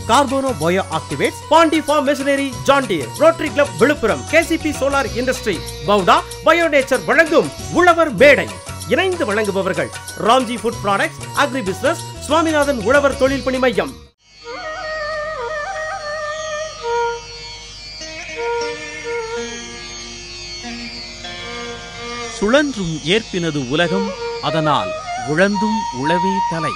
கார்போனோ bio activates Pandi farm machinery John Deere rotary club Villupuram KCP solar industry பவுடா பயோநேச்சர் வழங்கும் உழவர் மேடை இணைந்து வழங்குபவர்கள் Ramji food products agri business Swaminathan உழவர் தொழில் பணி மையம் சுழன்றும் ஏற்பினது உலகம் அதனால் உழந்தும் உழவே தலை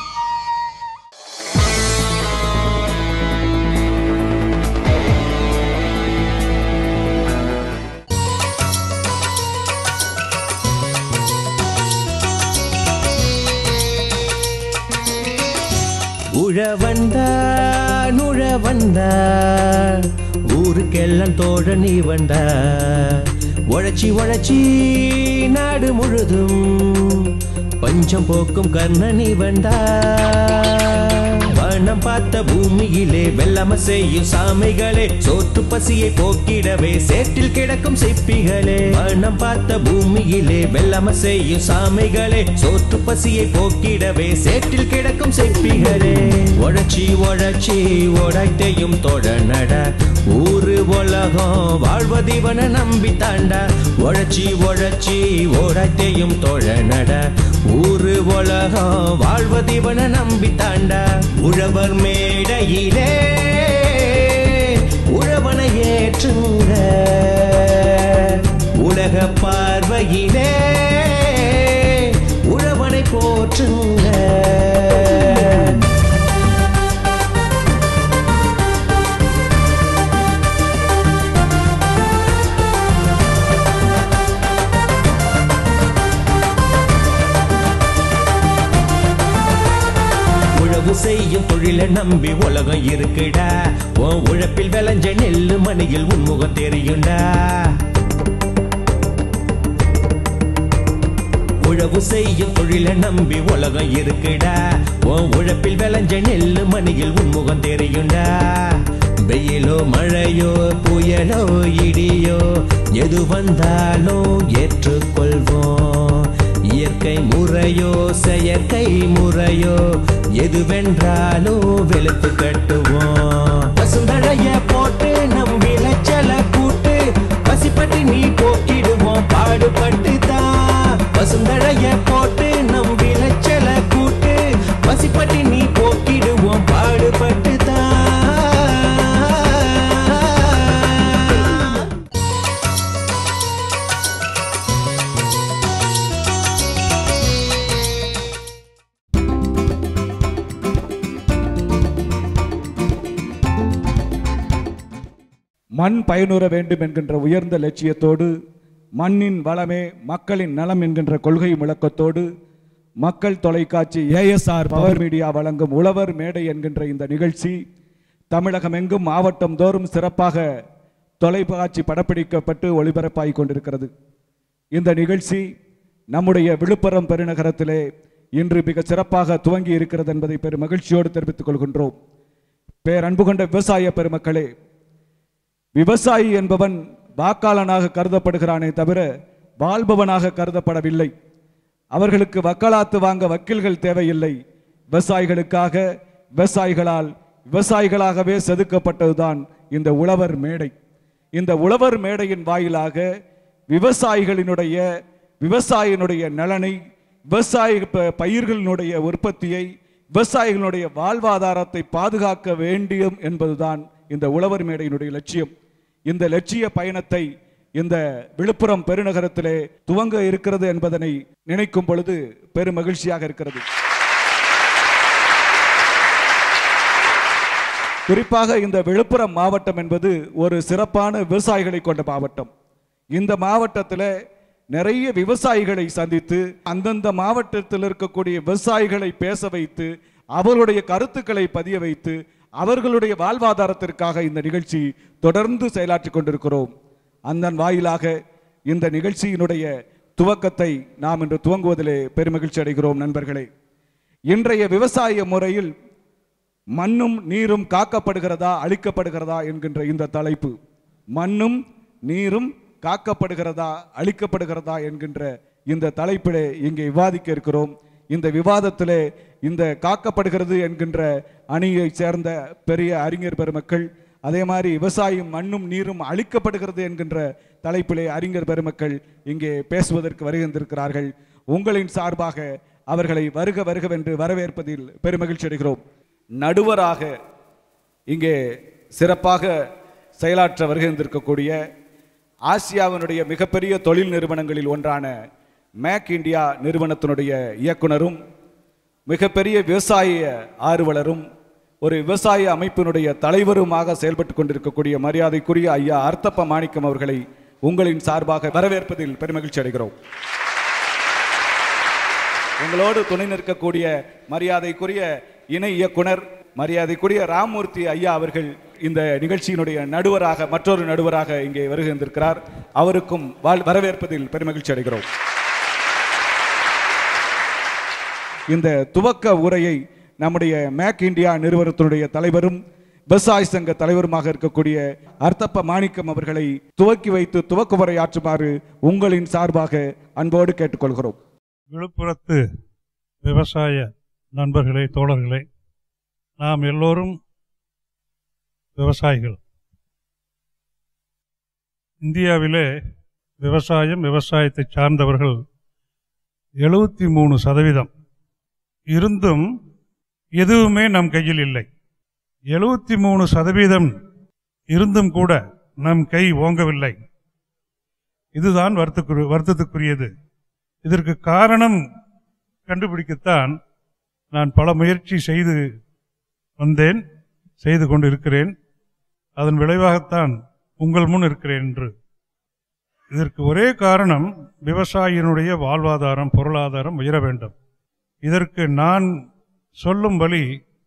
உழவண்டான் உழவண்டான் ஊருக்கெல்லாம் தோழ நீ வண்டா உழைச்சி உழைச்சி நாடு முழுதும் பஞ்சம் போக்கும் கர்ணனி வண்டா வானம் பார்த்த பூமியிலே வெள்ளம செய்யும் சாமைகளே சோற்று பசியை போக்கிடவே சேற்றில் கிடக்கும் சிப்பிகளே வானம் பார்த்த பூமியிலே வெள்ளம செய்யும் சாமைகளே சோற்று பசியை போக்கிடவே சேற்றில் கிடக்கும் சிப்பிகளே உழைச்சி உழைச்சி உடைத்தையும் தொடநட ஊரு உலகம் வாழ்வதிவன நம்பி தாண்டா உழைச்சி உழைச்சி உடைத்தையும் தொழநட ஊரு உலகம் வாழ்வதிவன நம்பி தாண்டா உழவர் மேடையிலே உழவனை ஏற்றுங்க உலக பார்வையிலே உழவனை போற்றுங்க உழவு செய்யும் தொழிலை நம்பி உலகம் இருக்குடா உன் உழைப்பில் விளைஞ்ச நெல்லு மணியில் உன்முகம் தெரியுண்டா உழவு செய்யும் தொழிலை நம்பி உலகம் இருக்குடா உன் உழைப்பில் விளைஞ்ச நெல்லு மணியில் உன்முகம் தெரியுண்டா வெயிலோ மழையோ புயலோ இடியோ எது வந்தாலும் ஏற்றுக்கொள்வோம் இயற்கை முறையோ செயற்கை முறையோ எதுவென்றாலும் வெளுத்து கட்டுவோம் பசுந்தழைய போட்டு நம் விளைச்சல கூட்டு பசிப்பட்டு நீ போக்கிடுவோம் பாடுபட்டு தான் பசுந்தழைய போட்டு நம் விளைச்சல கூட்டு பசிப்பட்டு நீ போக்கிடுவோம் பாடுபட்டு தான் மண் பயனுற வேண்டும் என்கின்ற உயர்ந்த லட்சியத்தோடு மண்ணின் வளமே மக்களின் நலம் என்கின்ற கொள்கை முழக்கத்தோடு மக்கள் தொலைக்காட்சி ஏஎஸ்ஆர் பவர் மீடியா வழங்கும் உழவர் மேடை என்கின்ற இந்த நிகழ்ச்சி தமிழகம் எங்கும் மாவட்டம் தோறும் சிறப்பாக தொலைக்காட்சி படப்பிடிக்கப்பட்டு ஒளிபரப்பாகிக் கொண்டிருக்கிறது இந்த நிகழ்ச்சி நம்முடைய விழுப்புரம் பெருநகரத்திலே இன்று மிக சிறப்பாக துவங்கி இருக்கிறது என்பதை பெரும் மகிழ்ச்சியோடு தெரிவித்துக் கொள்கின்றோம் பேரன்பு கொண்ட விவசாய பெருமக்களே விவசாயி என்பவன் வாக்காளனாக கருதப்படுகிறானே தவிர வாழ்பவனாக கருதப்படவில்லை அவர்களுக்கு வக்காலாத்து வாங்க வக்கீல்கள் தேவையில்லை விவசாயிகளுக்காக விவசாயிகளால் விவசாயிகளாகவே செதுக்கப்பட்டதுதான் இந்த உழவர் மேடை இந்த உழவர் மேடையின் வாயிலாக விவசாயிகளினுடைய விவசாயினுடைய நலனை விவசாய ப- பயிர்களினுடைய உற்பத்தியை விவசாயிகளுடைய வாழ்வாதாரத்தை பாதுகாக்க வேண்டும் என்பதுதான் இந்த உழவர் மேடையினுடைய லட்சியம் இந்த லட்சிய பயணத்தை இந்த விழுப்புரம் பெருநகரத்திலே துவங்க இருக்கிறது என்பதனை நினைக்கும் பொழுது பெரும் மகிழ்ச்சியாக இருக்கிறது குறிப்பாக இந்த விழுப்புரம் மாவட்டம் என்பது ஒரு சிறப்பான விவசாயிகளை கொண்ட மாவட்டம் இந்த மாவட்டத்தில் நிறைய விவசாயிகளை சந்தித்து அந்தந்த மாவட்டத்தில் இருக்கக்கூடிய விவசாயிகளை பேச வைத்து அவர்களுடைய கருத்துக்களை பதிய வைத்து அவர்களுடைய வாழ்வாதாரத்திற்காக இந்த நிகழ்ச்சி தொடர்ந்து செயலாற்றிக் கொண்டிருக்கிறோம் அந்த வாயிலாக இந்த நிகழ்ச்சியினுடைய துவக்கத்தை நாம் இன்று துவங்குவதிலே பெருமகிழ்ச்சி அடைகிறோம் நண்பர்களே இன்றைய விவசாய முறையில் மண்ணும் நீரும் காக்கப்படுகிறதா அழிக்கப்படுகிறதா என்கின்ற இந்த தலைப்பு மண்ணும் நீரும் காக்கப்படுகிறதா அழிக்கப்படுகிறதா என்கின்ற இந்த தலைப்பிலே இங்கே விவாதிக்க இருக்கிறோம் இந்த விவாதத்திலே இந்த காக்கப்படுகிறது என்கின்ற அணியைச் சேர்ந்த பெரிய அறிஞர் பெருமக்கள் அதே மாதிரி விவசாயம் மண்ணும் நீரும் அழிக்கப்படுகிறது என்கின்ற தலைப்பிலே அறிஞர் பெருமக்கள் இங்கே பேசுவதற்கு வருகின்றிருக்கிறார்கள் உங்களின் சார்பாக அவர்களை வருக வருகவென்று வரவேற்பதில் பெருமகிழ்ச்சி அடைகிறோம் நடுவராக இங்கே சிறப்பாக செயலாற்ற வருகின்றிருக்கக்கூடிய ஆசியாவினுடைய மிகப்பெரிய தொழில் நிறுவனங்களில் ஒன்றான மேக் இந்தியா நிறுவனத்தினுடைய இயக்குனரும் மிகப்பெரிய விவசாய ஆர்வலரும் ஒரு விவசாய அமைப்பினுடைய தலைவருமாக செயல்பட்டு கொண்டிருக்கக்கூடிய மரியாதைக்குரிய ஐயா அர்த்தப்ப மாணிக்கம் அவர்களை உங்களின் சார்பாக வரவேற்பதில் பெருமகிழ்ச்சி அடைகிறோம் உங்களோடு துணை நிற்கக்கூடிய மரியாதைக்குரிய இணை இயக்குனர் மரியாதைக்குரிய ராமமூர்த்தி ஐயா அவர்கள் இந்த நிகழ்ச்சியினுடைய நடுவராக மற்றொரு நடுவராக இங்கே வருகின்றிருக்கிறார் அவருக்கும் வாழ் வரவேற்பதில் பெருமகிழ்ச்சி அடைகிறோம் இந்த துவக்க உரையை நம்முடைய மேக் இந்தியா நிறுவனத்தினுடைய தலைவரும் விவசாய சங்க தலைவருமாக இருக்கக்கூடிய அர்த்தப்ப மாணிக்கம் அவர்களை துவக்கி வைத்து துவக்க உரையாற்றுமாறு உங்களின் சார்பாக அன்போடு கேட்டுக்கொள்கிறோம் விழுப்புரத்து விவசாய நண்பர்களே தோழர்களே நாம் எல்லோரும் விவசாயிகள் இந்தியாவிலே விவசாயம் விவசாயத்தை சார்ந்தவர்கள் எழுபத்தி மூணு சதவீதம் இருந்தும் எதுவுமே நம் கையில் இல்லை எழுபத்தி மூணு சதவீதம் இருந்தும் கூட நம் கை ஓங்கவில்லை இதுதான் வருத்தக்குரிய வருத்தத்துக்குரியது இதற்கு காரணம் கண்டுபிடிக்கத்தான் நான் பல முயற்சி செய்து வந்தேன் செய்து கொண்டு இருக்கிறேன் அதன் விளைவாகத்தான் உங்கள் முன் இருக்கிறேன் என்று இதற்கு ஒரே காரணம் விவசாயியினுடைய வாழ்வாதாரம் பொருளாதாரம் உயர வேண்டும் இதற்கு நான் சொல்லும் வழி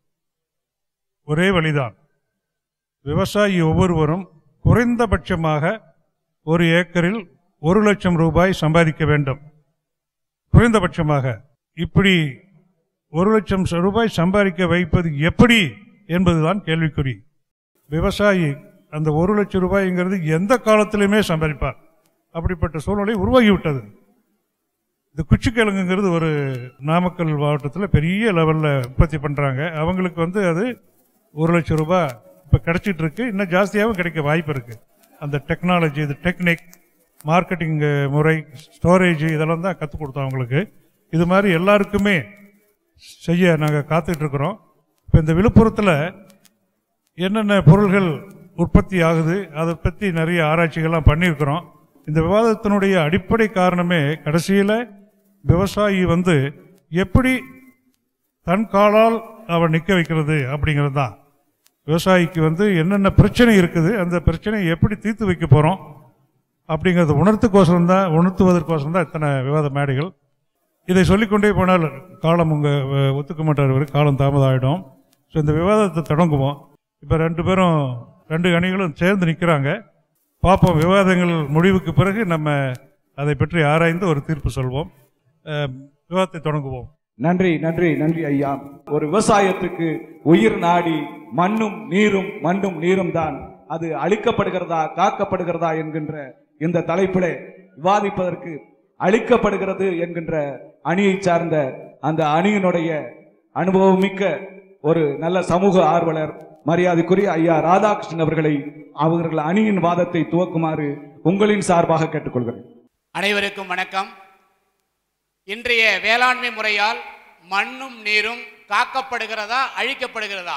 ஒரே வழிதான் விவசாயி ஒவ்வொருவரும் குறைந்தபட்சமாக ஒரு ஏக்கரில் ஒரு லட்சம் ரூபாய் சம்பாதிக்க வேண்டும் குறைந்தபட்சமாக இப்படி ஒரு லட்சம் ச- ரூபாய் சம்பாதிக்க வைப்பது எப்படி என்பதுதான் கேள்விக்குறி விவசாயி அந்த ஒரு லட்சம் ரூபாய்ங்கிறது எந்த காலத்திலுமே சம்பாதிப்பார் அப்படிப்பட்ட சூழ்நிலை உருவாகிவிட்டது இந்த குச்சிக்கிழங்குங்கிறது ஒரு நாமக்கல் மாவட்டத்தில் பெரிய லெவலில் உற்பத்தி பண்ணுறாங்க அவங்களுக்கு வந்து அது ஒரு லட்சம் ரூபாய் இப்போ கிடைச்சிட்டு இருக்கு இன்னும் ஜாஸ்தியாகவும் கிடைக்க வாய்ப்பு இருக்குது அந்த டெக்னாலஜி இது டெக்னிக் மார்க்கெட்டிங் முறை ஸ்டோரேஜ் இதெல்லாம் தான் கற்றுக் கொடுத்தோம் அவங்களுக்கு இது மாதிரி எல்லாருக்குமே செய்ய நாங்கள் காத்துட்டு இருக்கிறோம் இப்போ இந்த விழுப்புரத்தில் என்னென்ன பொருள்கள் உற்பத்தி ஆகுது அதை பற்றி நிறைய ஆராய்ச்சிகள்லாம் பண்ணியிருக்கிறோம் இந்த விவாதத்தினுடைய அடிப்படை காரணமே கடைசியில் விவசாயி வந்து எப்படி தன் காலால் அவன் நிற்க வைக்கிறது அப்படிங்கிறது தான் விவசாயிக்கு வந்து என்னென்ன பிரச்சனை இருக்குது அந்த பிரச்சனையை எப்படி தீர்த்து வைக்க போகிறோம் அப்படிங்கிறத உணர்த்துக்கோசரம் தான் உணர்த்துவதற்கோசரம் தான் இத்தனை விவாத மேடைகள் இதை சொல்லிக்கொண்டே போனால் காலம் உங்கள் ஒத்துக்க மாட்டார் இவர் காலம் தாமதம் ஆகிடும் ஸோ இந்த விவாதத்தை தொடங்குவோம் இப்போ ரெண்டு பேரும் ரெண்டு அணிகளும் சேர்ந்து நிற்கிறாங்க பார்ப்போம் விவாதங்கள் முடிவுக்கு பிறகு நம்ம அதை பற்றி ஆராய்ந்து ஒரு தீர்ப்பு சொல்வோம் அஹ், விவாதத்தை தொடங்குவோம் நன்றி நன்றி நன்றி ஐயா ஒரு விவசாயத்துக்கு உயிர் நாடி மண்ணும் நீரும் மண்ணும் நீரும் தான் அது அழிக்கப்படுகிறதா காக்கப்படுகிறதா என்கின்ற இந்த தலைப்பிலே விவாதிப்பதற்கு அழிக்கப்படுகிறது என்கின்ற அணியை சார்ந்த அந்த அணியினுடைய அனுபவமிக்க ஒரு நல்ல சமூக ஆர்வலர் மரியாதைக்குரிய ஐயா ராதாகிருஷ்ணன் அவர்களை அவர்கள் அணியின் வாதத்தை துவக்குமாறு உங்களின் சார்பாக கேட்டுக்கொள்கிறேன் அனைவருக்கும் வணக்கம் இன்றைய வேளாண்மை முறையால் மண்ணும் நீரும் காக்கப்படுகிறதா அழிக்கப்படுகிறதா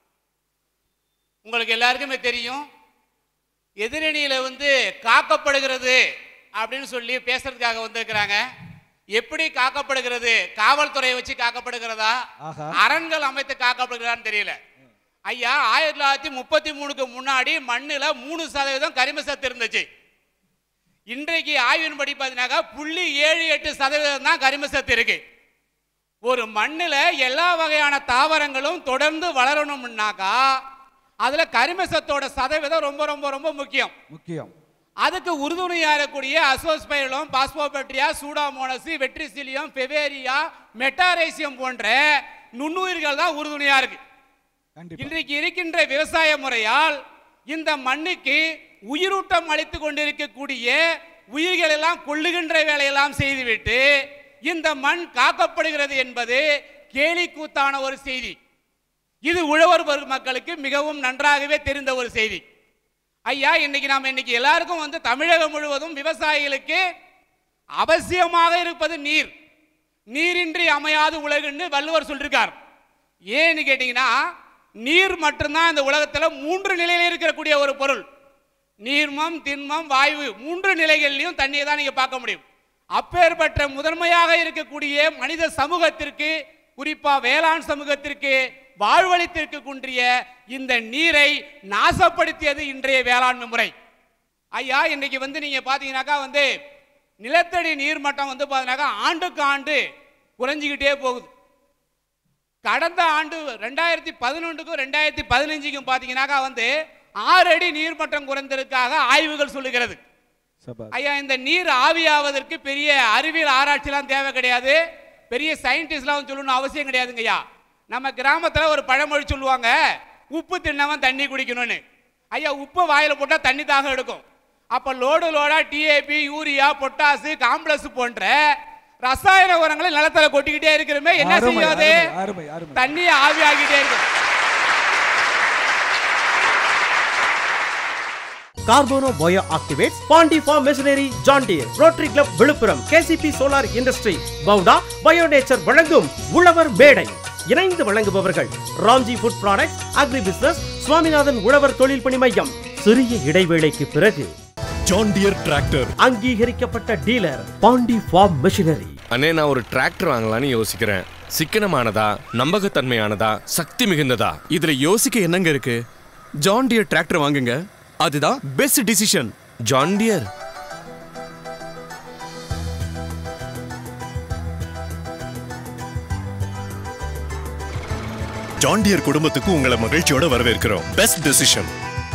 உங்களுக்கு எல்லாருக்குமே தெரியும் எதிரணியில வந்து காக்கப்படுகிறது அப்படின்னு சொல்லி பேசுறதுக்காக வந்திருக்கிறாங்க எப்படி காக்கப்படுகிறது காவல்துறையை வச்சு காக்கப்படுகிறதா ஆஹா. அரண்கள் அமைத்து காக்கப்படுகிறதான்னு தெரியல ஐயா ஆயிரத்தி தொள்ளாயிரத்தி முப்பத்தி மூணுக்கு முன்னாடி மண்ணுல மூணு சதவீதம் கரிம சத்து இருந்துச்சு இன்றைக்கு ஆய்வின்படி பார்த்தீங்கன்னாக்கா புள்ளி ஏழு எட்டு சதவீதம் தான் கரிம சத்து இருக்கு ஒரு மண்ணில் எல்லா வகையான தாவரங்களும் தொடர்ந்து வளரணும்னாக்கா அதுல கரிம சத்தோட சதவீதம் ரொம்ப ரொம்ப ரொம்ப முக்கியம் முக்கியம் அதுக்கு உறுதுணையாக இருக்கக்கூடிய azospirillum phosphobacteria pseudomonas verticillium beauveria metarhizium போன்ற நுண்ணுயிர்கள் தான் உறுதுணையா இருக்கு கண்டிப்பா இன்றைக்கு இருக்கின்ற விவசாய முறையால் இந்த மண்ணுக்கு உயிரூட்டம் அளித்து கொண்டிருக்கக்கூடிய உயிர்கள் எல்லாம் கொள்ளுகின்ற வேலையெல்லாம் செய்துவிட்டு இந்த மண் காக்கப்படுகிறது என்பது கேலி கூத்தான ஒரு செய்தி இது உழவர் வர்க்க மக்களுக்கு மிகவும் நன்றாகவே தெரிந்த ஒரு செய்தி ஐயா இன்னைக்கு நாம் இன்னைக்கு எல்லாருக்கும் வந்து தமிழகம் முழுவதும் விவசாயிகளுக்கு அவசியமாக இருப்பது நீர் நீரின்றி அமையாது உலகுன்னு வள்ளுவர் சொல்லியிருக்கார் ஏன்னு கேட்டிங்கன்னா நீர் மட்டும்தான் இந்த உலகத்தில் மூன்று நிலையில் இருக்கக்கூடிய ஒரு பொருள் நீர்மம் திண்மம் வாயு மூன்று நிலைகள்லையும் தண்ணியை தான் நீங்கள் பார்க்க முடியும் அப்பேற்பட்ட முதன்மையாக இருக்கக்கூடிய மனித சமூகத்திற்கு குறிப்பாக வேளாண் சமூகத்திற்கு வாழ்வழித்திருக்கக்கூடிய இந்த நீரை நாசப்படுத்தியது இன்றைய வேளாண்மை முறை ஐயா இன்னைக்கு வந்து நீங்க பாத்தீங்கன்னாக்கா வந்து நிலத்தடி நீர் மட்டம் வந்து பார்த்தீங்கன்னாக்கா ஆண்டுக்கு ஆண்டு குறைஞ்சிக்கிட்டே போகுது கடந்த ஆண்டு ரெண்டாயிரத்தி பதினொன்றுக்கும் ரெண்டாயிரத்தி பதினஞ்சுக்கும் பார்த்தீங்கன்னாக்கா வந்து ஆறு அடி நீர்மட்டம் குறைந்ததற்காக ஆய்வுகள் சொல்லுகிறது சபா ஐயா இந்த நீர் ஆவியாவதற்கு பெரிய அறிவியல் ஆராய்ச்சிலாம் தேவை கிடையாது பெரிய சயின்டிஸ்ட்லாம் சொல்லணும்னு அவசியம் கிடையாதுங்க ஐயா நம்ம கிராமத்தில் ஒரு பழமொழி சொல்லுவாங்க உப்பு தின்னவன் தண்ணி குடிக்கணும்னு ஐயா உப்பு வாயில் போட்டால் தண்ணி தாகம் எடுக்கும் அப்போ லோடு லோடா டிஏபி யூரியா பொட்டாசு காம்ப்ளெக்ஸ் போன்ற ரசாயன உரங்களை நிலத்துல கொட்டிக்கிட்டே இருக்கிறோமே என்ன அருமை, செய்யாது அருமை, அருமை, அருமை. தண்ணியை ஆவியாகிட்டே இருக்கும் Carbono bio activates Pandi farm machinery John Deere rotary club Villupuram KCP solar industry பவுடா பயோநேச்சர் வழங்கும் உழவர் மேடை இணைந்து வழங்குபவர்கள் Ramji food products agri business Swaminathan உழவர் தொழில் பணி மையம் சிறிய இடைவேளைக்கு பிறகு ஜான் டியர் டிராக்டர் அங்கீகரிக்கப்பட்ட டீலர் பாண்டி ஃபார்ம் மெஷினரி அண்ணே நான் ஒரு டிராக்டர் வாங்கலாம்னு யோசிக்கிறேன் சிக்கனமானதா நம்பகத்தன்மையானதா சக்தி மிகுந்ததா இதுல யோசிக்க என்னங்க இருக்கு ஜான் டியர் டிராக்டர் வாங்குங்க அதுதான் best decision John Deere John Deere குடும்பத்துக்கு உங்களை மகிழ்ச்சியோட வரவேற்கிறோம் best decision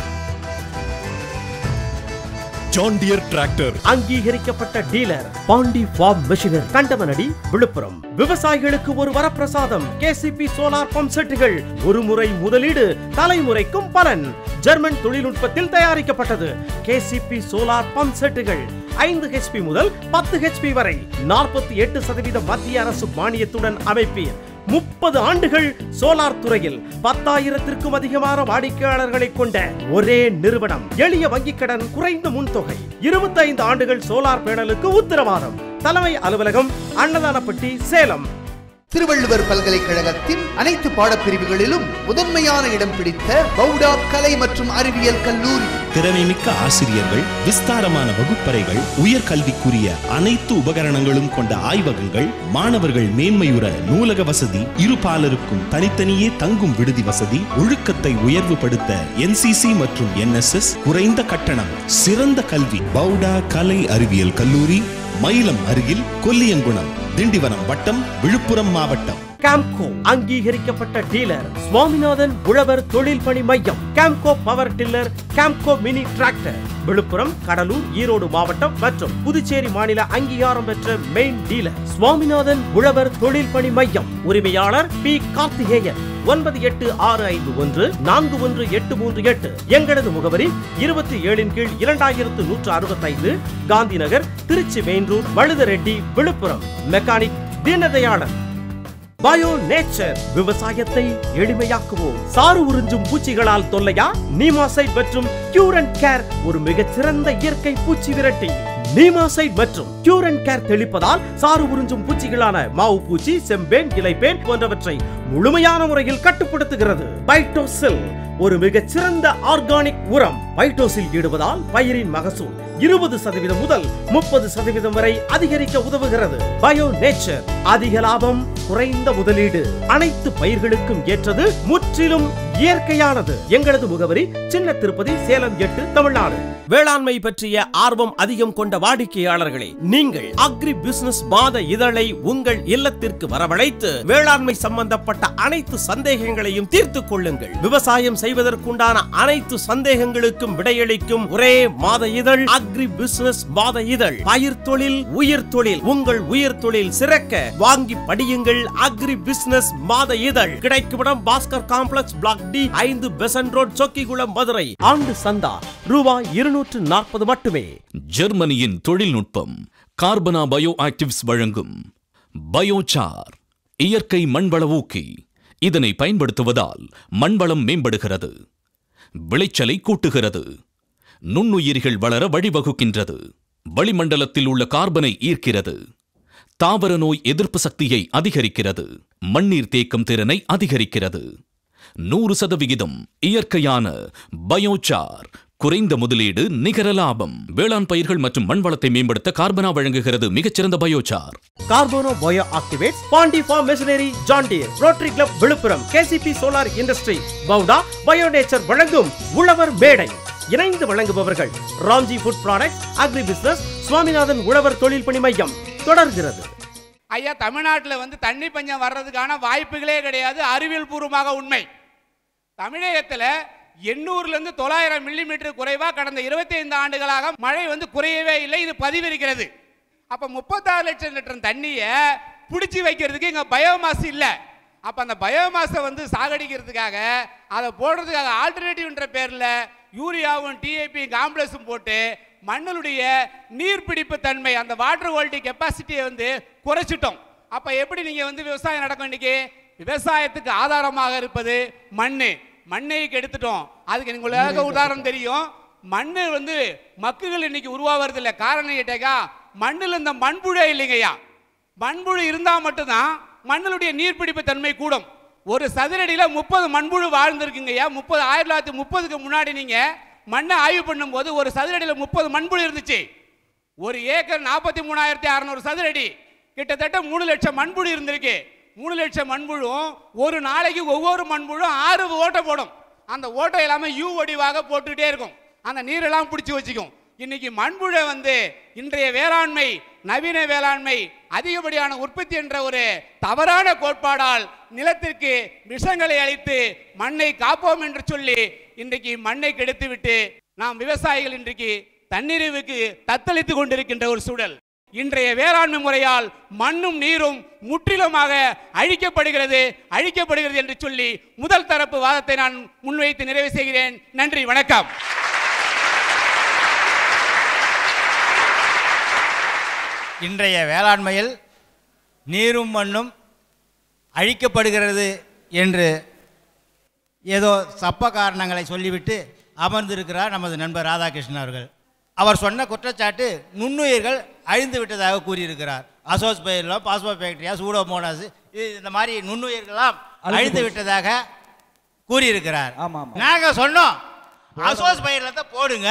John Deere tractor அங்கீகரிக்கப்பட்ட dealer Pandi farm machinery Kandamanadi Villupuram விவசாயிகளுக்கு ஒரு வரப்பிரசாதம் கேசிபி சோலார் பம்ப் செட்டுகள் ஒரு முறை முதலீடு தலைமுறைக்கும் பலன் ஜெர்மன் தொழில்நுட்பத்தில் தயாரிக்கப்பட்டது கேசிபி சோலார் பம்ப் செட்டுகள் ஐந்து ஹெச்பி முதல் பத்து ஹெச்பி வரை நாற்பத்தி எட்டு சதவீத மத்திய அரசு மானியத்துடன் அமைப்பீர் முப்பது ஆண்டுகள் சோலார் துறையில் பத்தாயிரத்திற்கும் அதிகமான வாடிக்கையாளர்களை கொண்ட ஒரே நிறுவனம் எளிய வங்கிக் கடன் குறைந்த முன்தொகை இருபத்தைந்து ஆண்டுகள் சோலார் பேனலுக்கு உத்தரவாதம் தலைமை அலுவலகம் அன்னதானப்பட்டி சேலம் திருவள்ளுவர் பல்கலைக்கழகத்தின் அனைத்து பாடப்பிரிவுகளிலும் முதன்மையான இடம் பிடித்த பவுடா கலை மற்றும் அறிவியல் கல்லூரி திறமைமிக்க ஆசிரியர்கள் விஸ்தாரமான வகுப்பறைகள் உயர்கல்விக்குரிய அனைத்து உபகரணங்களும் கொண்ட ஆய்வகங்கள் மாணவர்கள் மேன்மையுற நூலக வசதி இருபாலருக்கும் தனித்தனியே தங்கும் விடுதி வசதி ஒழுக்கத்தை உயர்வுபடுத்த என்சிசி மற்றும் என்எஸ்எஸ் குறைந்த கட்டணம் சிறந்த கல்வி பவுடா கலை அறிவியல் கல்லூரி மயிலம் அருகில் கொல்லியங்குளம் திண்டிவனம் வட்டம் விழுப்புரம் மாவட்டம் கேம்கோ அங்கீகரிக்கப்பட்ட டீலர் சுவாமிநாதன் உழவர் தொழில் பணி மையம் Camco power tiller Camco mini tractor Villupuram Cuddalore Erode மாவட்டம் மற்றும் புதுச்சேரி மாநில அங்கீகாரம் பெற்ற மெயின் டீலர் சுவாமிநாதன் உழவர் தொழில் பணி மையம் உரிமையாளர் பி கார்த்திகேயன் ஒன்பது எட்டு ஆறு ஐந்து ஒன்று நான்கு ஒன்று எட்டு மூன்று எட்டு எங்களது முகவரி இருபத்தி ஏழின் கீழ் இரண்டாயிரத்து நூற்று அறுபத்தைந்து Gandhi Nagar Trichy main road Valudareddy Villupuram mechanic Deenadayalan bio nature விவசாயத்தை எளிமையாக்குவோம் சாறு உறிஞ்சும் பூச்சிகளால் தொல்லையா நீமாசைட் மற்றும் கியூர் அண்ட் கேர் ஒரு மிகச்சிறந்த இயற்கை பூச்சி விரட்டி நீமாசைட் மற்றும் கியூர் அண்ட் கேர் தெளிப்பதால் சாறு உறிஞ்சும் பூச்சிகளான மாவு பூச்சி செம்பேன் இலைப்பேன் போன்றவற்றை முழுமையான முறையில் கட்டுப்படுத்துகிறது பைட்டோசில் ஒரு மிகச்சிறந்த ஆர்கானிக் உரம் பைட்டோசில் இடுவதால் பயிரின் மகசூல் இருபது சதவீதம் முதல் முப்பது சதவீதம் வரை அதிகரிக்க உதவுகிறது பயோ நேச்சர் அதிக லாபம் குறைந்த முதலீடு அனைத்து பயிர்களுக்கும் ஏற்றது முற்றிலும் இயற்கையானது எங்களது முகவரி சின்ன திருப்பதி சேலம் எட்டு தமிழ்நாடு வேளாண்மை பற்றிய ஆர்வம் அதிகம் கொண்ட வாடிக்கையாளர்களே நீங்கள் அக்ரி பிசினஸ் மாத இதழை உங்கள் இல்லத்திற்கு வரவழைத்து வேளாண்மை சம்பந்தப்பட்ட அனைத்து சந்தேகங்களையும் தீர்த்துக் கொள்ளுங்கள் விவசாயம் செய்வதற்குண்டான அனைத்து சந்தேகங்களுக்கும் விடையளிக்கும் ஒரே மாத இதழ் அக்ரி பிசினஸ் மாத இதழ் பயிர் தொழில் உயிர் தொழில் உங்கள் உயிர் தொழில் சிறக்க வாங்கி படியுங்கள் அக்ரி பிசினஸ் மாத இதழ் கிடைக்கும் இடம் பாஸ்கர் காம்ப்ளெக்ஸ் பிளாக் டி ஐந்து பெசன் ரோட் சொக்கிகுளம் மதுரை ஆண்டு சந்தா ரூபாய் இருநூற்று நாற்பது மட்டுமே ஜெர்மனியின் தொழில்நுட்பம் கார்பனா பயோ ஆக்டிவ்ஸ் வழங்கும் பயோசார் இயற்கை மண்வள ஊக்கி இதனை பயன்படுத்துவதால் மண்வளம் மேம்படுகிறது விளைச்சலை கூட்டுகிறது நுண்ணுயிரிகள் வளர வழிவகுக்கின்றது வளிமண்டலத்தில் உள்ள கார்பனை ஈர்க்கிறது தாவர நோய் எதிர்ப்பு சக்தியை அதிகரிக்கிறது மண்ணீர் தேக்கம் திறனை அதிகரிக்கிறது நூறு சதவிகிதம் இயற்கையான பயோசார் குறைந்த முதலீடு நிகர லாபம் வேளாண் பயிர்கள் மற்றும் மண் வளத்தை மேம்படுத்த கார்பனா வழங்குகிறது மிகச்சிறந்த biochar கார்போனோ bio activates Pandi farm machinery John Deere rotary club Villupuram KCP solar industry பவுடா பயோநேச்சர் வழங்கும் உழவர் மேடை இணைந்து வழங்குபவர்கள் Ramji food products agri business Swaminathan உழவர் தொழில் பணி மையம் தொடர்கிறது ஐயா தமிழ்நாட்டில் வந்து தண்ணி பஞ்சம் வர்றதுக்கான வாய்ப்புகளே கிடையாது அறிவியல் பூர்வமாக உண்மை தமிழகத்தில் எண்ணூறுலேருந்து தொள்ளாயிரம் மில்லிமீட்டர் குறைவாக கடந்த இருபத்தி ஐந்து ஆண்டுகளாக மழை வந்து குறையவே இல்லை இது பதிவிருக்கிறது அப்போ முப்பத்தாறு லட்சம் லிட்டர் தண்ணியை பிடிச்சி வைக்கிறதுக்கு இங்கே பயோமாஸ் இல்லை அப்போ அந்த பயோமாஸை வந்து சாகடிக்கிறதுக்காக அதை போடுறதுக்காக ஆல்டர்னேட்டிவ்ன்ற பேரில் யூரியாவும் டிஏபி காம்ப்ளெக்ஸும் போட்டு மண்ணினுடைய நீர்பிடிப்பு தன்மை அந்த வாட்டர் குவாலிட்டி கெப்பாசிட்டியை வந்து குறைச்சிட்டோம் அப்போ எப்படி நீங்கள் வந்து விவசாயம் நடக்கும் இன்னைக்கு விவசாயத்துக்கு ஆதாரமாக இருப்பது மண் மண்ணை கெடுத்துட்டோம் அதுக்கு உங்களுக்கு உதாரணம் தெரியும் மண் வந்து மக்குகள் இன்னைக்கு உருவாகிறது இல்லை காரணம் கேட்டேக்கா மண்ணில் இந்த மண்புழே இல்லைங்கய்யா மண்புழு இருந்தால் மட்டும்தான் மண்ணினுடைய நீர்பிடிப்பு தன்மை கூடும் ஒரு சதுரடியில் முப்பது மண்புழு வாழ்ந்துருக்குங்கய்யா முப்பது ஆயிரத்தி தொள்ளாயிரத்தி முப்பதுக்கு முன்னாடி நீங்கள் மண்ணை ஆய்வு பண்ணும்போது ஒரு சதுரடியில் முப்பது மண்புழு இருந்துச்சு ஒரு ஏக்கர் நாற்பத்தி மூணாயிரத்தி அறநூறு சதுரடி கிட்டத்தட்ட மூணு லட்சம் மண்புழு இருந்திருக்கு மூணு லட்சம் மண்புழுவும் ஒரு நாளைக்கு ஒவ்வொரு மண்புழும் ஆறு ஓட்டை போடும் அந்த ஓட்டை எல்லாமே யூ வடிவாக போட்டுக்கிட்டே இருக்கும் அந்த நீரெல்லாம் பிடிச்சி வச்சுக்கும் இன்னைக்கு மண்புழை வந்து இன்றைய வேளாண்மை நவீன வேளாண்மை அதிகப்படியான உற்பத்தி என்ற ஒரு தவறான கோட்பாடால் நிலத்திற்கு விஷங்களை அளித்து மண்ணை காப்போம் என்று சொல்லி இன்றைக்கு மண்ணை கெடுத்துவிட்டு நாம் விவசாயிகள் இன்றைக்கு தன்னிறைவுக்கு தத்தளித்துக் கொண்டிருக்கின்ற ஒரு சூழல் இன்றைய வேளாண்மை முறையால் மண்ணும் நீரும் முற்றிலுமாக அழிக்கப்படுகிறது அழிக்கப்படுகிறது என்று சொல்லி முதல் தரப்பு வாதத்தை நான் முன்வைத்து நிறைவு செய்கிறேன் நன்றி வணக்கம் இன்றைய வேளாண்மையில் நீரும் மண்ணும் அழிக்கப்படுகிறது என்று ஏதோ சப்ப காரணங்களை சொல்லிவிட்டு அமர்ந்திருக்கிறார் நமது நண்பர் ராதாகிருஷ்ணன் அவர்கள் அவர் சொன்ன குற்றச்சாட்டு நுண்ணுயிர்கள் அழிந்து விட்டதாக கூறியிருக்கிறார் அசோஸ் பயிரிலோ பாஸ்போ பாக்டீரியா சூடோமோனாஸ் இந்த மாதிரி நுண்ணுயிர்கள்லாம் அழிந்து விட்டதாக கூறியிருக்கிறார் நாங்க சொன்னோம் அசோஸ் பயிரில் போடுங்க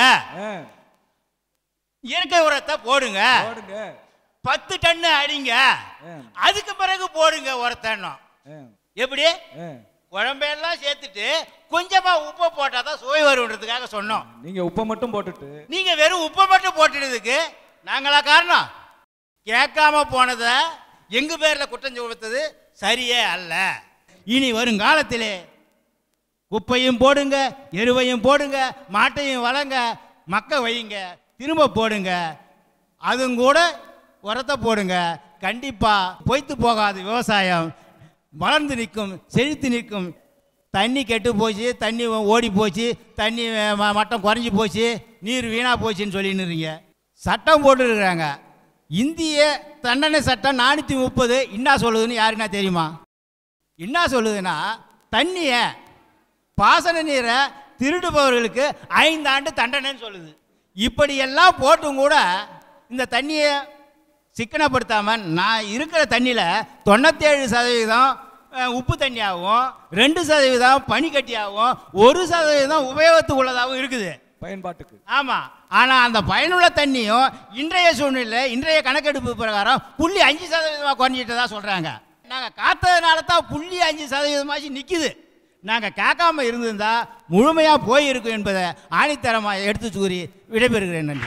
இயற்கை உரத்தை போடுங்க பத்து டன்னு அடிங்க அதுக்கு பிறகு போடுங்க உரத்தன்னும் எப்படி குழம்பெல்லாம் சேர்த்துட்டு கொஞ்சமா உப்பை போட்டால் தான் சுவை வருன்றதுக்காக சொன்னோம் நீங்க உப்பை மட்டும் போட்டுட்டு நீங்க வெறும் உப்பை மட்டும் போட்டுடுறதுக்கு நாங்களா காரணம் கேட்காம போனதை எங்க பேர்ல குற்றம் சுமத்தது சரியே அல்ல இனி வருங்காலத்திலே குப்பையும் போடுங்க எருவையும் போடுங்க மாட்டையும் வளங்க மக்க வையுங்க திரும்ப போடுங்க அதுவும் கூட உரத்தை போடுங்க கண்டிப்பா பொய்த்து போகாது விவசாயம் வளர்ந்து நிற்கும் செழித்து நிற்கும் தண்ணி கெட்டு போச்சு தண்ணி ஓடி போச்சு தண்ணி ம- மட்டம் குறைஞ்சி போச்சு நீர் வீணாக போச்சுன்னு சொல்லின்னுறீங்க சட்டம் போட்டுருக்குறாங்க இந்திய தண்டனை சட்டம் நானூற்றி முப்பது என்ன சொல்லுதுன்னு யாருக்குன்னா தெரியுமா என்ன சொல்லுதுன்னா தண்ணியை பாசன நீரை திருடுபவர்களுக்கு ஐந்து ஆண்டு தண்டனைன்னு சொல்லுது இப்படியெல்லாம் போட்டும் கூட இந்த தண்ணியை சிக்கனப்படுத்தாமல் நான் இருக்கிற தண்ணியில் தொண்ணூற்றேழு சதவீதம் அஹ், உப்பு தண்ணியாகவும் ரெண்டு சதவீதம் பனிக்கட்டியாகவும் ஒரு சதவீதம் உபயோகத்துக்கு உள்ளதாகவும் இருக்குது பயன்பாட்டுக்கு ஆமாம் ஆனால் அந்த பயனுள்ள தண்ணியும் இன்றைய சூழ்நிலை இன்றைய கணக்கெடுப்பு பிரகாரம் புள்ளி அஞ்சு சதவீதமாக குறைஞ்சிட்டதா சொல்கிறாங்க நாங்கள் காத்ததுனால தான் புள்ளி அஞ்சு சதவீதமாச்சு நிற்கிது நாங்கள் கேட்காம இருந்திருந்தா முழுமையாக போயிருக்கும் என்பதை ஆணித்தரமாக எடுத்து கூறி விடைபெறுகிறேன் நன்றி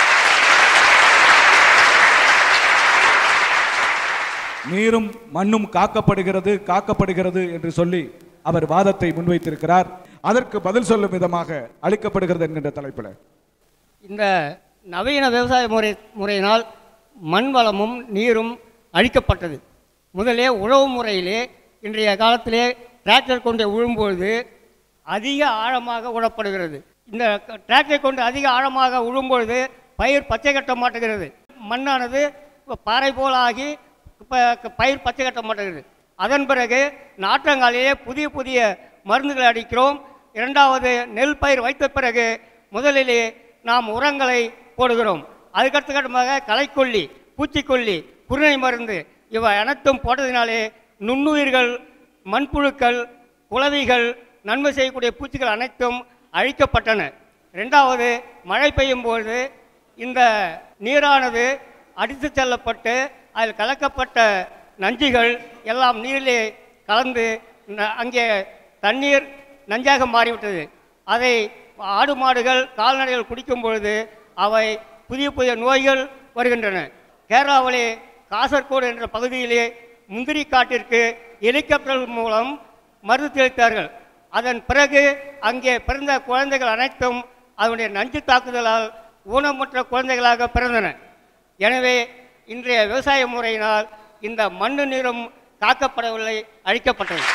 நீரும் மண்ணும் காக்கப்படுகிறது காக்கப்படுகிறது என்று சொல்லி அவர் வாதத்தை முன்வைத்திருக்கிறார் அதற்கு பதில் சொல்லும் விதமாக அளிக்கப்படுகிறது என்கின்ற தலைப்பில் இந்த நவீன விவசாய முறை முறையினால் மண் வளமும் நீரும் அழிக்கப்பட்டது முதலே உழவு முறையிலே இன்றைய காலத்திலே டிராக்டர் கொண்டு உழும்பொழுது அதிக ஆழமாக உழப்படுகிறது இந்த டிராக்டர் கொண்டு அதிக ஆழமாக உழும்பொழுது பயிர் பச்சை கட்ட மாட்டுகிறது மண்ணானது பாறை போல் ஆகி இப்போ பயிர் பச்சை கட்ட மாட்டேங்குது அதன் பிறகு நாற்றங்காலிலே புதிய புதிய மருந்துகளை அடிக்கிறோம் இரண்டாவது நெல் பயிர் வைத்த பிறகு முதலிலே நாம் உரங்களை போடுகிறோம் அதுக்கடுத்த கட்டமாக களைக்கொல்லி பூச்சிக்கொல்லி குருணை மருந்து இவை அனைத்தும் போட்டதினாலே நுண்ணுயிர்கள் மண்புழுக்கள் குளவிகள் நன்மை செய்யக்கூடிய பூச்சிகள் அனைத்தும் அழிக்கப்பட்டன ரெண்டாவது மழை பெய்யும் பொழுது இந்த நீரானது அடித்து செல்லப்பட்டு அதில் கலக்கப்பட்ட நஞ்சுகள் எல்லாம் நீரிலே கலந்து ந- அங்கே தண்ணீர் நஞ்சாக மாறிவிட்டது அதை ஆடு மாடுகள் கால்நடைகள் குடிக்கும் பொழுது அவை புதிய புதிய நோய்கள் வருகின்றன கேரளாவிலே காசர்கோடு என்ற பகுதியிலே முந்திரி காட்டிற்கு ஹெலிகாப்டர்கள் மூலம் மருந்து தெளித்தார்கள் அதன் பிறகு அங்கே பிறந்த குழந்தைகள் அனைத்தும் அதனுடைய நஞ்சு தாக்குதலால் ஊனமுற்ற குழந்தைகளாக பிறந்தன எனவே இன்றைய விவசாய முறையினால் இந்த மண்ணு நீரும் காக்கப்படவில்லை அழிக்கப்பட்டது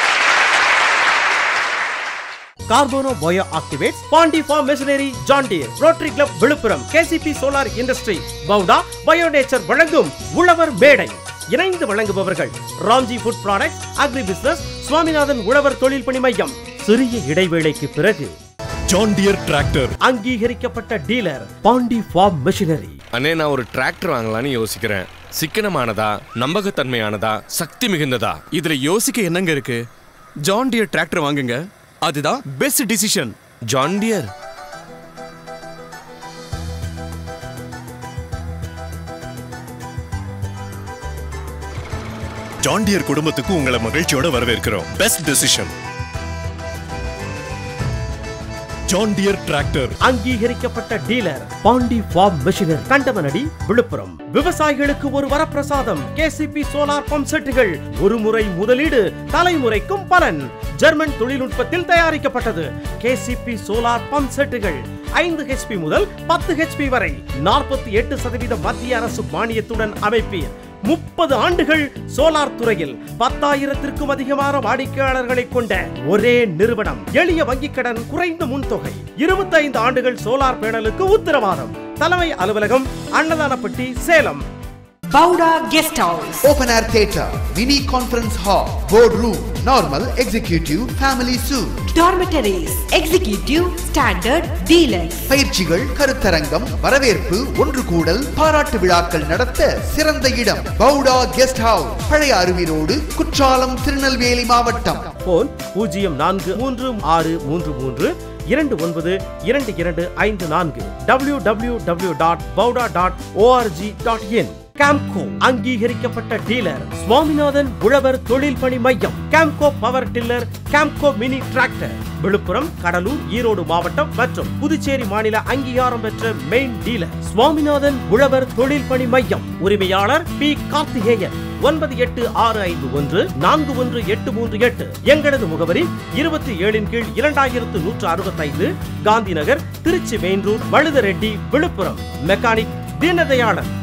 Carbono bio activates Pandi farm machinery John Deere rotary club Villupuram KCP solar industry பவுடா பயோநேச்சர் வழங்கும் உழவர் மேடை இணைந்து வழங்குபவர்கள் Ramji food products agri business Swaminathan உழவர் தொழில் பணி மையம் சிறிய இடைவேளைக்கு பிறகு ஜாண்டியர் டிராக்டர் அங்கீகரிக்கப்பட்ட டீலர் பாண்டி ஃபார்ம் மெஷினரி அண்ணே நான் ஒரு டிராக்டர் வாங்கலாம்னு யோசிக்கிறேன் சிக்கனமானதா நம்பகத்தன்மையானதா சக்தி மிகுந்ததா இதுல யோசிக்க என்னங்க இருக்கு ஜான் டியர் டிராக்டர் வாங்குங்க அதுதான் best decision John Deere John Deere குடும்பத்துக்கு உங்களை மகிழ்ச்சியோட வரவேற்கிறோம் best decision John Deere tractor அங்கீகரிக்கப்பட்ட dealer Pandi farm machinery Kandamanadi Villupuram விவசாயிகளுக்கு ஒரு வரப்பிரசாதம் கேசிபி சோலார் பம்ப் செட்டுகள் ஒரு முறை முதலீடு தலைமுறைக்கும் பலன் ஜெர்மன் தொழில்நுட்பத்தில் தயாரிக்கப்பட்டது கேசிபி சோலார் பம்ப் செட்டுகள் ஐந்து ஹெச்பி முதல் பத்து ஹெச்பி வரை நாற்பத்தி எட்டு சதவீத மத்திய அரசு மானியத்துடன் அமைப்பீர் முப்பது ஆண்டுகள் சோலார் துறையில் பத்தாயிரத்திற்கும் அதிகமான வாடிக்கையாளர்களை கொண்ட ஒரே நிறுவனம் எளிய வங்கிக் கடன் குறைந்த முன்தொகை இருபத்தைந்து ஆண்டுகள் சோலார் பேனலுக்கு உத்தரவாதம் தலைமை அலுவலகம் Annathanapatti Salem Bauda Guest House. Open air theatre, mini conference hall, board room, normal, executive, family suite. Dormitories. Executive, Standard, Deluxe. பயிற்சிகள் கருத்தரங்கம் வரவேற்பு ஒன்று கூடல் பாராட்டு விழாக்கள் நடத்த சிறந்த இடம் பவுடா கெஸ்ட் ஹவுஸ் பழைய அருவி ரோடு குற்றாலம் திருநெல்வேலி மாவட்டம் போன் பூஜ்ஜியம் நான்கு மூன்று ஆறு மூன்று மூன்று இரண்டு ஒன்பது இரண்டு இரண்டு ஐந்து நான்கு W W W dot Pawda dot ORG dot in Camco அங்கீகரிக்கப்பட்ட டீலர் சுவாமிநாதன் உழவர் தொழில் பணி மையம் Camco power tiller Camco mini tractor Villupuram Cuddalore Erode மாவட்டம் மற்றும் புதுச்சேரி மாநில அங்கீகாரம் பெற்ற மெயின் டீலர் சுவாமிநாதன் உழவர் தொழில் பணி மையம் உரிமையாளர் பி கார்த்திகேயன் ஒன்பது எட்டு ஆறு ஐந்து ஒன்று நான்கு ஒன்று எட்டு மூன்று எட்டு எங்களது முகவரி இருபத்தி ஏழின் கீழ் இரண்டாயிரத்து நூற்று அறுபத்தைந்து Gandhi Nagar Trichy main road Valudareddy Villupuram mechanic Deenadayalan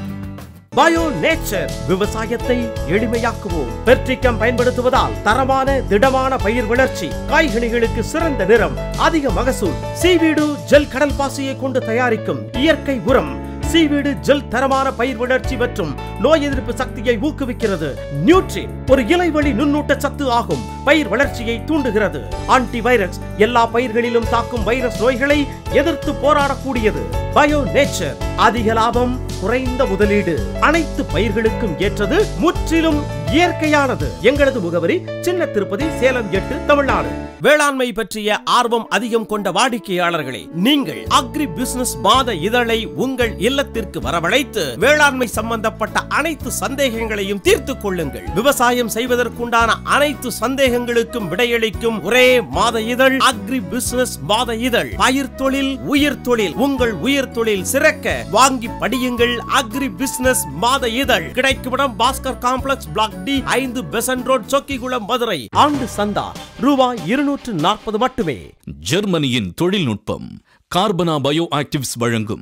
bio nature விவசாயத்தை எளிமையாக்குவோம் பெர்டிக்கம் பயன்படுத்துவதால் தரமான திடமான பயிர் வளர்ச்சி காய்கனிகளுக்கு சிறந்த நிறம் அதிக மகசூல் சீவீடு ஜெல் கடல் பாசியை கொண்டு தயாரிக்கும் இயற்கை உரம் சீவீடு ஜெல் தரமான பயிர் வளர்ச்சி மற்றும் நோய் எதிர்ப்பு சக்தியை ஊக்குவிக்கிறது நியூட்ரி ஒரு இலைவழி நுண்ணூட்ட சத்து ஆகும் பயிர் வளர்ச்சியை தூண்டுகிறது ஆன்டி வைரஸ் எல்லா பயிர்களிலும் தாக்கும் வைரஸ் நோய்களை எதிர்த்து போராடக்கூடியது பயோ நேச்சர் அதிக லாபம் குறைந்த முதலீடு அனைத்து பயிர்களுக்கும் ஏற்றது முற்றிலும் இயற்கையானது எங்களது முகவரி சின்ன திருப்பதி சேலம் எட்டு தமிழ்நாடு வேளாண்மை பற்றிய ஆர்வம் அதிகம் கொண்ட வாடிக்கையாளர்களே நீங்கள் அக்ரி பிசினஸ் மாத இதழை உங்கள் இல்லத்திற்கு வரவழைத்து வேளாண்மை சம்பந்தப்பட்ட அனைத்து சந்தேகங்களையும் தீர்த்துக் கொள்ளுங்கள் விவசாயம் செய்வதற்குண்டான அனைத்து சந்தேகங்களுக்கும் விடையளிக்கும் ஒரே மாத இதழ் அக்ரி பிசினஸ் மாத இதழ் பயிர் தொழில் உயிர் தொழில் உங்கள் உயிர் தொழில் சிறக்க வாங்கி படியுங்கள் அக்ரி பிசினஸ் மாத இதழ் கிடைக்கும் இடம் பாஸ்கர் காம்ப்ளெக்ஸ் பிளாக் டி ஐந்து பெசன் ரோட் சொக்கிகுளம் மதுரை ஆண்டு சந்தா ரூபாய் இருநூற்று நாற்பது மட்டுமே ஜெர்மனியின் தொழில்நுட்பம் கார்பனா பயோ ஆக்டிவ்ஸ் வழங்கும்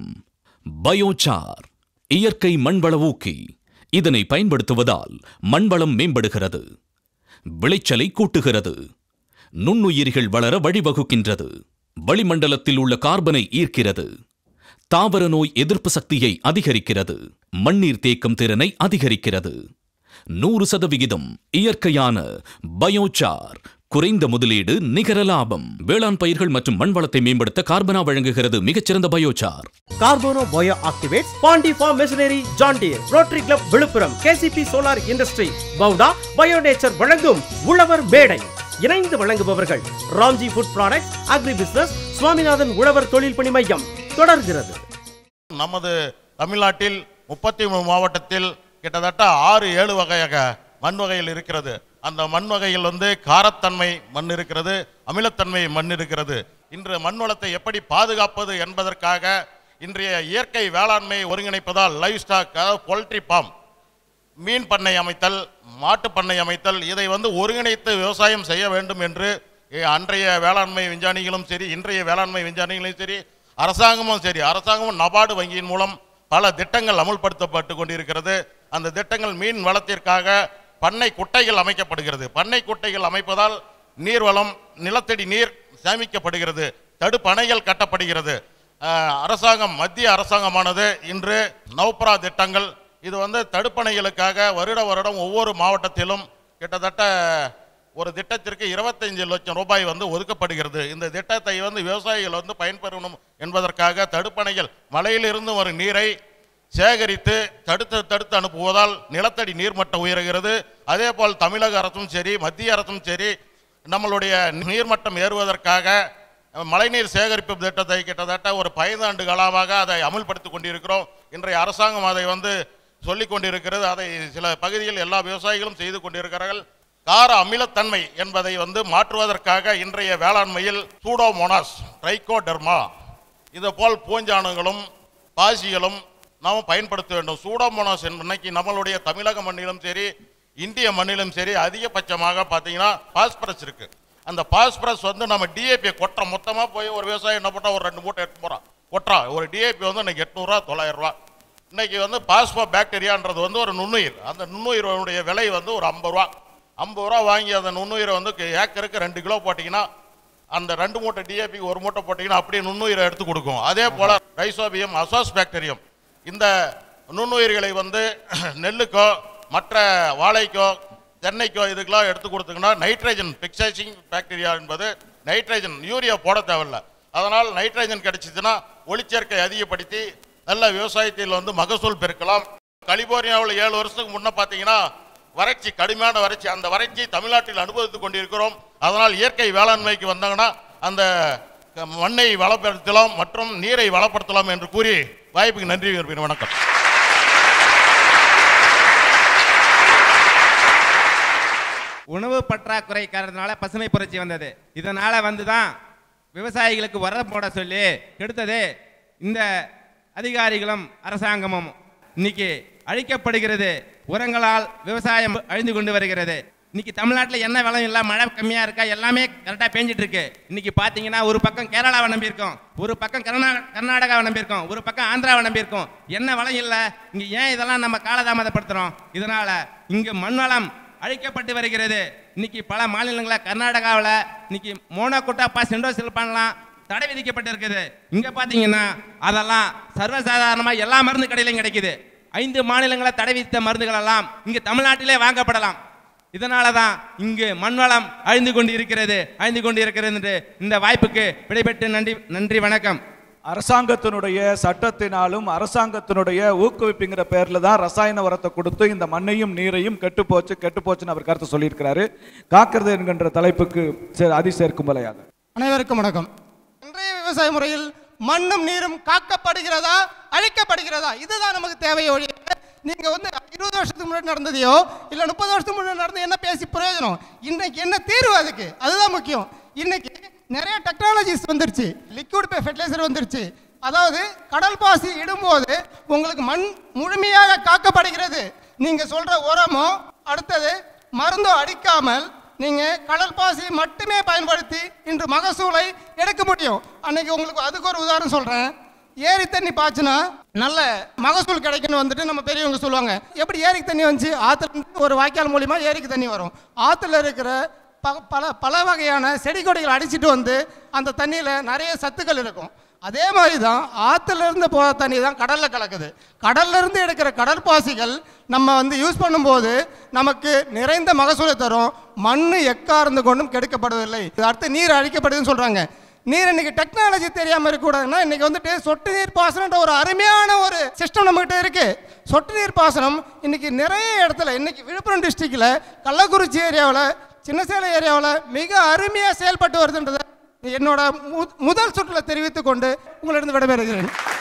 பயோசார் இயற்கை மண்வள ஊக்கி இதனை பயன்படுத்துவதால் மண்வளம் மேம்படுகிறது விளைச்சலை கூட்டுகிறது நுண்ணுயிரிகள் வளர வழிவகுக்கின்றது வளிமண்டலத்தில் உள்ள கார்பனை ஈர்க்கிறது தாவர நோய் எதிர்ப்பு சக்தியை அதிகரிக்கிறது மண்ணீர் தேக்கம் திறனை அதிகரிக்கிறது நூறு சதவிகிதம் இயற்கையான பயோசார் குறைந்த முதலீடு நிகர லாபம் வேளாண் பயிர்கள் மற்றும் மண் வளத்தை மேம்படுத்த கார்பனா வழங்குகிறது மிகச்சிறந்த biochar கார்போனோ bio activates Pandi farm machinery John Deere rotary club Villupuram KCP solar industry பவுடா பயோநேச்சர் வழங்கும் உழவர் மேடை இணைந்து வழங்குபவர்கள் Ramji food products agri business Swaminathan உழவர் தொழில் பணி மையம் தொடர்கிறது நமது தமிழ்நாட்டில் முப்பத்தி மூணு மாவட்டத்தில் கிட்டத்தட்ட ஆறு ஏழு வகையாக மண் வகையில் இருக்கிறது அந்த மண் வகையில் வந்து காரத்தன்மை மண் இருக்கிறது அமிலத்தன்மை மண் இருக்கிறது இன்று மண் வளத்தை எப்படி பாதுகாப்பது என்பதற்காக இன்றைய இயற்கை வேளாண்மை ஒருங்கிணைப்பதால் லைவ் ஸ்டாக் அதாவது போல்ட்ரி ஃபார்ம் மீன் பண்ணை அமைத்தல் மாட்டு பண்ணை அமைத்தல் இதை வந்து ஒருங்கிணைத்து விவசாயம் செய்ய வேண்டும் என்று எ- அன்றைய வேளாண்மை விஞ்ஞானிகளும் சரி இன்றைய வேளாண்மை விஞ்ஞானிகளும் சரி அரசாங்கமும் சரி அரசாங்கமும் நபார்டு வங்கியின் மூலம் பல திட்டங்கள் அமுல்படுத்தப்பட்டு கொண்டிருக்கிறது அந்த திட்டங்கள் மீன் வளத்திற்காக பண்ணை குட்டைகள் அமைக்கப்படுகிறது பண்ணை குட்டைகள் அமைப்பதால் நீர்வளம் நிலத்தடி நீர் சேமிக்கப்படுகிறது தடுப்பணைகள் கட்டப்படுகிறது அஹ், அரசாங்கம் மத்திய அரசாங்கமானது இன்று நவ்ப்ரா திட்டங்கள் இது வந்து தடுப்பணைகளுக்காக வருட வருடம் ஒவ்வொரு மாவட்டத்திலும் கிட்டத்தட்ட ஒரு திட்டத்திற்கு இருபத்தைந்து லட்சம் ரூபாய் வந்து ஒதுக்கப்படுகிறது இந்த திட்டத்தை வந்து விவசாயிகள் வந்து பயன்பெறணும் என்பதற்காக தடுப்பணைகள் மலையிலிருந்து வரும் நீரை சேகரித்து தடுத்து தடுத்து அனுப்புவதால் நிலத்தடி நீர்மட்டம் உயர்கிறது அதே போல் தமிழக அரசும் சரி மத்திய அரசும் சரி நம்மளுடைய நீர்மட்டம் ஏறுவதற்காக மழைநீர் சேகரிப்பு திட்டத்தை கிட்டத்தட்ட ஒரு பதினைந்து காலமாக அதை அமுல்படுத்தி கொண்டிருக்கிறோம் இன்றைய அரசாங்கம் அதை வந்து சொல்லிக் கொண்டிருக்கிறது அதை சில பகுதியில் எல்லா விவசாயிகளும் செய்து கொண்டிருக்கிறார்கள் கார அமிலத்தன்மை என்பதை வந்து மாற்றுவதற்காக இன்றைய வேளாண்மையில் சூடோமோனாஸ் ட்ரைகோடெர்மா இது போல் பூஞ்சானங்களும் பாசிகளும் நாம் பயன்படுத்த வேண்டும் சூடோமோனாஸ் இன்னைக்கு நம்மளுடைய தமிழக மண்ணிலும் சரி இந்திய மண்ணிலும் சரி அதிகபட்சமாக பார்த்தீங்கன்னா பாஸ்பரஸ் இருக்கு அந்த பாஸ்பரஸ் வந்து நம்ம டிஏபி கொட்டுறோம் மொத்தமாக போய் ஒரு விவசாயம் என்ன பண்ணா ஒரு ரெண்டு மூட்டை எடுத்து போகிறான் கொட்டுறான் ஒரு டிஏபி வந்து இன்னைக்கு எட்நூறுரூவா தொள்ளாயிரம் ரூபா இன்னைக்கு வந்து பாஸ்போ பாக்டீரியான்றது வந்து ஒரு நுண்ணுயிர் அந்த நுண்ணுயிரோடைய விலை வந்து ஒரு ஐம்பது ரூபா ஐம்பது ரூபா வாங்கி அந்த நுண்ணுயிரை வந்து ஏக்கருக்கு ரெண்டு கிலோ போட்டிங்கன்னா அந்த ரெண்டு மூட்டை டிஏபி ஒரு மூட்டை போட்டிங்கன்னா அப்படியே நுண்ணுயிரை எடுத்து கொடுக்கும் அதே போல் ரைசோபியம் அசோஸ் பாக்டீரியம் இந்த நுண்ணுயிர்களை வந்து நெல்லுக்கோ மற்ற வாழைக்கோ தென்னைக்கோ இதுக்கெல்லாம் எடுத்து கொடுத்தீங்கன்னா நைட்ரஜன் பிக்சைசிங் பாக்டீரியா என்பது நைட்ரஜன் யூரியா போட தேவையில்ல அதனால் நைட்ரஜன் கிடைச்சிச்சுன்னா ஒளிச்சேர்க்கை அதிகப்படுத்தி நல்ல விவசாயத்தில் வந்து மகசூல் பெருக்கலாம் கலிபோர்னியாவில் ஏழு வருஷத்துக்கு முன்ன பார்த்தீங்கன்னா வறட்சி கடுமையான வறட்சி அந்த வறட்சி தமிழ்நாட்டில் அனுபவித்துக் கொண்டிருக்கிறோம் அதனால் இயற்கை வேளாண்மைக்கு வந்தாங்கன்னா அந்த க- மண்ணை வளப்படுத்தலாம் மற்றும் நீரை வளப்படுத்தலாம் என்று கூறி வாய்ப்புக்கு நன்றி கூறுகிறேன். வணக்கம் உணவு பற்றாக்குறை காரணத்தினால பசுமை புரட்சி வந்தது இதனால வந்து தான் விவசாயிகளுக்கு உரம் போட சொல்லி கெடுத்தது இந்த அதிகாரிகளும் அரசாங்கமும் இன்னைக்கு அழிக்கப்படுகிறது உரங்களால் விவசாயம் அழிந்து கொண்டு வருகிறது இன்னைக்கு தமிழ்நாட்டில் என்ன வளம் இல்லை மழை கம்மியாக இருக்கா எல்லாமே கரெக்டாக பேஞ்சிட்டு இருக்கு இன்னைக்கு பார்த்தீங்கன்னா ஒரு பக்கம் கேரளாவை நம்பியிருக்கோம் ஒரு பக்கம் கர்நா கர்நாடகாவை நம்பியிருக்கோம் ஒரு பக்கம் ஆந்திராவை நம்பியிருக்கோம் என்ன வளம் இல்லை இங்கே ஏன் இதெல்லாம் நம்ம காலதாமதப்படுத்துகிறோம் இதனால இங்கே மண் வளம் அழிக்கப்பட்டு வருகிறது இன்னைக்கு பல மாநிலங்களில் கர்நாடகாவில் இன்னைக்கு மோனோகுட்டாப்பா சென்டோசில் பண்ணலாம் தடை விதிக்கப்பட்டிருக்குது இங்கே பார்த்தீங்கன்னா அதெல்லாம் சர்வசாதாரணமாக எல்லா மருந்து கடையிலையும் கிடைக்குது ஐந்து மாநிலங்களில் தடை விதித்த மருந்துகள் எல்லாம் இங்கே தமிழ்நாட்டிலே வாங்கப்படலாம் இதனால தான் இங்கு மண்வளம் அழிந்து கொண்டு இருக்கிறது அழிந்து கொண்டு இருக்கிறது என்று இந்த வாய்ப்புக்கு விடைபெற்று நன்றி நன்றி வணக்கம் அரசாங்கத்தினுடைய சட்டத்தினாலும் அரசாங்கத்தினுடைய ஊக்குவிப்புங்கிற பேர்ல தான் ரசாயன உரத்தை கொடுத்து இந்த மண்ணையும் நீரையும் கெட்டுப்போச்சு கெட்டுப்போச்சுன்னு அவர் கருத்து சொல்லியிருக்கிறாரு காக்கிறது என்கின்ற தலைப்புக்கு சே- அதி சேர்க்கும் வலையாக அனைவருக்கும் வணக்கம் இன்றைய விவசாய முறையில் மண்ணும் நீரும் காக்கப்படுகிறதா அழிக்கப்படுகிறதா இதுதான் நமக்கு தேவையை ஒழிய நீங்க வந்து இருபது வருஷத்துக்கு முன்னாடி நடந்ததையோ இல்ல முப்பது வருஷத்துக்கு முன்னாடி நடந்தது என்ன பேசி பிரயோஜனம் இன்னைக்கு என்ன தீர்வு அதுக்கு அதுதான் முக்கியம் இன்னைக்கு நிறைய டெக்னாலஜிஸ் வந்துருச்சு லிக்விட் பே ஃபெர்டிலைசர் வந்துருச்சு அதாவது கடல் பாசி இடும்போது உங்களுக்கு மண் முழுமையாக காக்கப்படுகிறது நீங்க சொல்ற உரமோ அடுத்தது மருந்தோ அடிக்காமல் நீங்க கடல் பாசி மட்டுமே பயன்படுத்தி இன்று மகசூலை எடுக்க முடியும் அன்னைக்கு உங்களுக்கு அதுக்கு ஒரு உதாரணம் சொல்றேன் ஏரி தண்ணி பாய்ச்சினா நல்ல மகசூல் கிடைக்குன்னு வந்துட்டு நம்ம பெரியவங்க சொல்லுவாங்க எப்படி ஏரிக்கு தண்ணி வந்துச்சு ஆத்துல இருந்து ஒரு வாய்க்கால் மூலியமா ஏரிக்கு தண்ணி வரும் ஆத்துல இருக்கிற ப- பல பல வகையான செடி கொடிகள் அடிச்சிட்டு வந்து அந்த தண்ணியில் நிறைய சத்துக்கள் இருக்கும் அதே மாதிரி தான் ஆற்றுல இருந்து போகிற தண்ணி தான் கடலில் கலக்குது கடல்ல இருந்து எடுக்கிற கடற்பாசிகள் நம்ம வந்து யூஸ் பண்ணும்போது நமக்கு நிறைந்த மகசூலை தரும் மண் எக்கார்ந்து கொண்டும் கெடுக்கப்படுவதில்லை இது அடுத்து நீர் அழிக்கப்படுதுன்னு சொல்கிறாங்க நீர் இன்னைக்கு டெக்னாலஜி தெரியாமல் இருக்கக்கூடாதுன்னா இன்னைக்கு வந்துட்டு சொட்டு நீர் பாசனம்ன்ற ஒரு அருமையான ஒரு சிஸ்டம் நம்மகிட்ட இருக்கு சொட்டு நீர் பாசனம் இன்னைக்கு நிறைய இடத்துல இன்னைக்கு விழுப்புரம் டிஸ்ட்ரிக்டில் கள்ளக்குறிச்சி ஏரியாவில் சின்னசேலம் ஏரியாவில் மிக அருமையாக செயல்பட்டு வருதுன்றதை என்னோட மு- முதல் சுற்றுல தெரிவித்துக் கொண்டு உங்களிடம் விடைபெறுகிறேன்